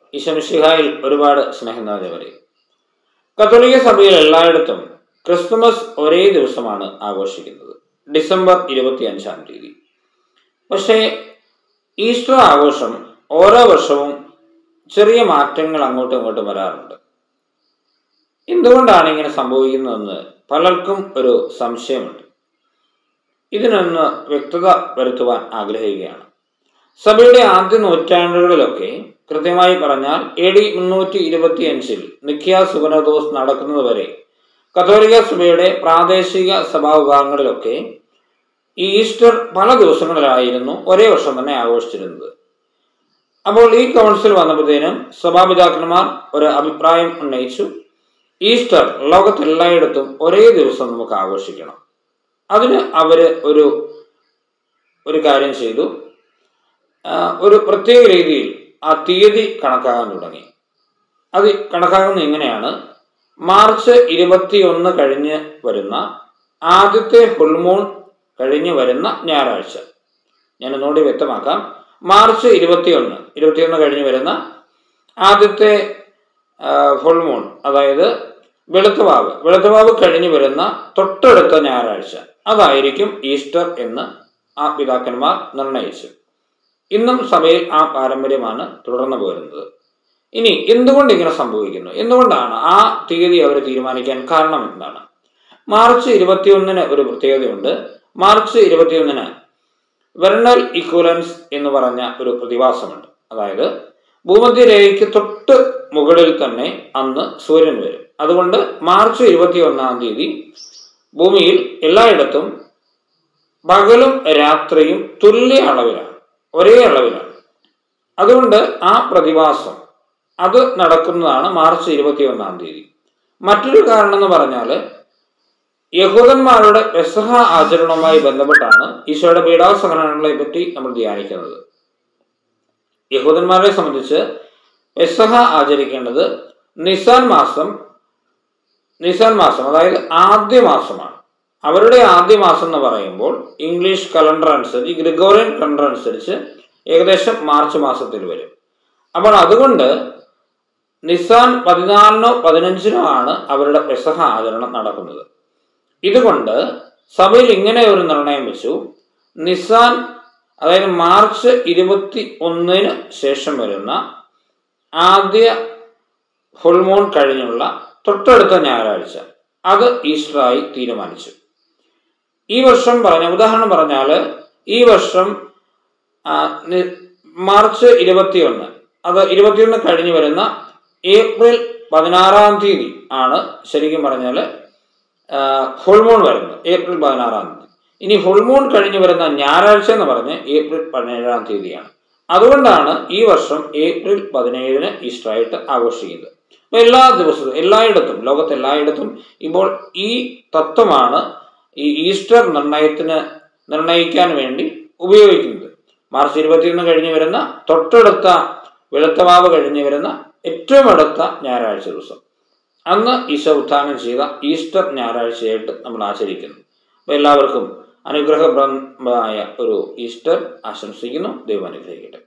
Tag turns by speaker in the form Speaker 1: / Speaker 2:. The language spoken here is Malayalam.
Speaker 1: ഈശമിഷിഹായിൽ ഒരുപാട് സ്നേഹം നിറഞ്ഞവരെ കത്തോലിക്ക സഭയിൽ എല്ലായിടത്തും ക്രിസ്തുമസ് ഒരേ ദിവസമാണ് ആഘോഷിക്കുന്നത് ഡിസംബർ ഇരുപത്തി അഞ്ചാം തീയതി പക്ഷേ ഈസ്റ്റർ ആഘോഷം ഓരോ വർഷവും ചെറിയ മാറ്റങ്ങൾ അങ്ങോട്ടും ഇങ്ങോട്ടും വരാറുണ്ട് എന്തുകൊണ്ടാണ് ഇങ്ങനെ സംഭവിക്കുന്നതെന്ന് പലർക്കും ഒരു സംശയമുണ്ട് ഇതിനൊന്ന് വ്യക്തത വരുത്തുവാൻ ആഗ്രഹിക്കുകയാണ് സഭയുടെ ആദ്യ നൂറ്റാണ്ടുകളിലൊക്കെ കൃത്യമായി പറഞ്ഞാൽ എ ഡി മുന്നൂറ്റി ഇരുപത്തി അഞ്ചിൽ നിഖ്യ സുഗനദോസ് നടക്കുന്നതുവരെ കത്തോലിക്ക സഭയുടെ പ്രാദേശിക സഭാ വിഭാഗങ്ങളിലൊക്കെ ഈ ഈസ്റ്റർ പല ദിവസങ്ങളിലായിരുന്നു ഒരേ വർഷം തന്നെ ആഘോഷിച്ചിരുന്നത് അപ്പോൾ ഈ കൗൺസിൽ വന്നപ്പോഴത്തേനും സഭാപിതാക്കന്മാർ ഒരു അഭിപ്രായം ഉന്നയിച്ചു ഈസ്റ്റർ ലോകത്തെല്ലായിടത്തും ഒരേ ദിവസം നമുക്ക് ആഘോഷിക്കണം അതിന് അവർ ഒരു ഒരു കാര്യം ചെയ്തു ആ, ഒരു പ്രത്യേക രീതിയിൽ ആ തീയതി കണക്കാക്കാൻ തുടങ്ങി അത് കണക്കാക്കുന്നത് ഇങ്ങനെയാണ് മാർച്ച് ഇരുപത്തിയൊന്ന് കഴിഞ്ഞ് വരുന്ന ആദ്യത്തെ ഫുൾമൂൺ കഴിഞ്ഞ് വരുന്ന ഞായറാഴ്ച ഞാൻ ഒന്നുകൂടി വ്യക്തമാക്കാം മാർച്ച് ഇരുപത്തിയൊന്ന് ഇരുപത്തിയൊന്ന് കഴിഞ്ഞ് വരുന്ന ആദ്യത്തെ ഫുൾ മൂൺ അതായത് വെളുത്തുവാവ് വെളുത്തുവാവ് കഴിഞ്ഞ് വരുന്ന തൊട്ടടുത്ത ഞായറാഴ്ച അതായിരിക്കും ഈസ്റ്റർ എന്ന് ആ പിതാക്കന്മാർ നിർണയിച്ചു ഇന്നും സഭയിൽ ആ പാരമ്പര്യമാണ് തുടർന്നു പോരുന്നത് ഇനി എന്തുകൊണ്ട് ഇങ്ങനെ സംഭവിക്കുന്നു എന്തുകൊണ്ടാണ് ആ തീയതി അവർ തീരുമാനിക്കാൻ കാരണം എന്താണ് മാർച്ച് ഇരുപത്തിയൊന്നിന് ഒരു പ്രത്യേകതയുണ്ട് മാർച്ച് ഇരുപത്തിയൊന്നിന് വെർണൽ ഇക്വലൻസ് എന്ന് പറഞ്ഞ ഒരു പ്രതിഭാസമുണ്ട് അതായത് ഭൂമധ്യരേഖയ്ക്ക് തൊട്ട് മുകളിൽ തന്നെ അന്ന് സൂര്യൻ വരും അതുകൊണ്ട് മാർച്ച് ഇരുപത്തി ഒന്നാം തീയതി ഭൂമിയിൽ എല്ലായിടത്തും പകലും രാത്രിയും തുല്യ അളവിലാണ് ഒരേ അളവിലാണ് അതുകൊണ്ട് ആ പ്രതിഭാസം അത് നടക്കുന്നതാണ് മാർച്ച് ഇരുപത്തി ഒന്നാം തീയതി മറ്റൊരു കാരണം എന്ന് പറഞ്ഞാൽ യഹൂദന്മാരുടെ പെസഹ ആചരണവുമായി ബന്ധപ്പെട്ടാണ് ഈശോയുടെ പീഡാസഹനങ്ങളെ പറ്റി നമ്മൾ ധ്യാനിക്കുന്നത് യഹൂദന്മാരെ സംബന്ധിച്ച് പെസഹ ആചരിക്കേണ്ടത് നിസാൻ മാസം നിസാൻ മാസം അതായത് ആദ്യ മാസമാണ് അവരുടെ ആദ്യ മാസം എന്ന് പറയുമ്പോൾ ഇംഗ്ലീഷ് കലണ്ടർ അനുസരിച്ച് ഗ്രിഗോറിയൻ കലണ്ടർ അനുസരിച്ച് ഏകദേശം മാർച്ച് മാസത്തിൽ വരും അപ്പോൾ അതുകൊണ്ട് നിസാൻ പതിനാലിനോ പതിനഞ്ചിനോ ആണ് അവരുടെ പെസഹ ആചരണം നടക്കുന്നത് ഇതുകൊണ്ട് സഭയിൽ ഇങ്ങനെ ഒരു നിർണയം വെച്ചു നിസാൻ അതായത് മാർച്ച് ഇരുപത്തി ഒന്നിന് ശേഷം വരുന്ന ആദ്യ ഫുൾമൂൺ കഴിഞ്ഞുള്ള തൊട്ടടുത്ത ഞായറാഴ്ച അത് ഈസ്റ്ററായി തീരുമാനിച്ചു ഈ വർഷം പറഞ്ഞ ഉദാഹരണം പറഞ്ഞാൽ ഈ വർഷം ആ, നി- മാർച്ച് ഇരുപത്തിയൊന്ന് അത് ഇരുപത്തിയൊന്ന് കഴിഞ്ഞ് വരുന്ന ഏപ്രിൽ പതിനാറാം തീയതി ആണ് ശരിക്കും പറഞ്ഞാൽ ഫുൾമൂൺ വരുന്നത് ഏപ്രിൽ പതിനാറാം തീയതി ഇനി ഫുൾമൂൺ കഴിഞ്ഞ് വരുന്ന ഞായറാഴ്ച എന്ന് പറഞ്ഞ് ഏപ്രിൽ പതിനേഴാം തീയതിയാണ് അതുകൊണ്ടാണ് ഈ വർഷം ഏപ്രിൽ പതിനേഴിന് ഈസ്റ്ററായിട്ട് ആഘോഷിക്കുന്നത് അപ്പൊ എല്ലാ ദിവസവും എല്ലായിടത്തും ലോകത്ത് എല്ലായിടത്തും ഇപ്പോൾ ഈ തത്വമാണ് ഈ ഈസ്റ്റർ നിർണയത്തിന് നിർണയിക്കാൻ വേണ്ടി ഉപയോഗിക്കുന്നത് മാർച്ച് ഇരുപത്തിയൊന്ന് കഴിഞ്ഞ് വരുന്ന തൊട്ടടുത്ത വെളുത്തവാവ് കഴിഞ്ഞ് വരുന്ന ഏറ്റവും അടുത്ത ഞായറാഴ്ച ദിവസം അന്ന് ഈശോ ഉത്ഥാനം ചെയ്ത ഈസ്റ്റർ ഞായറാഴ്ചയായിട്ട് നമ്മൾ ആചരിക്കുന്നു അപ്പോൾ എല്ലാവർക്കും അനുഗ്രഹപ്രദമായ ഒരു ഈസ്റ്റർ ആശംസിക്കുന്നു ദൈവം അനുഗ്രഹിക്കട്ടെ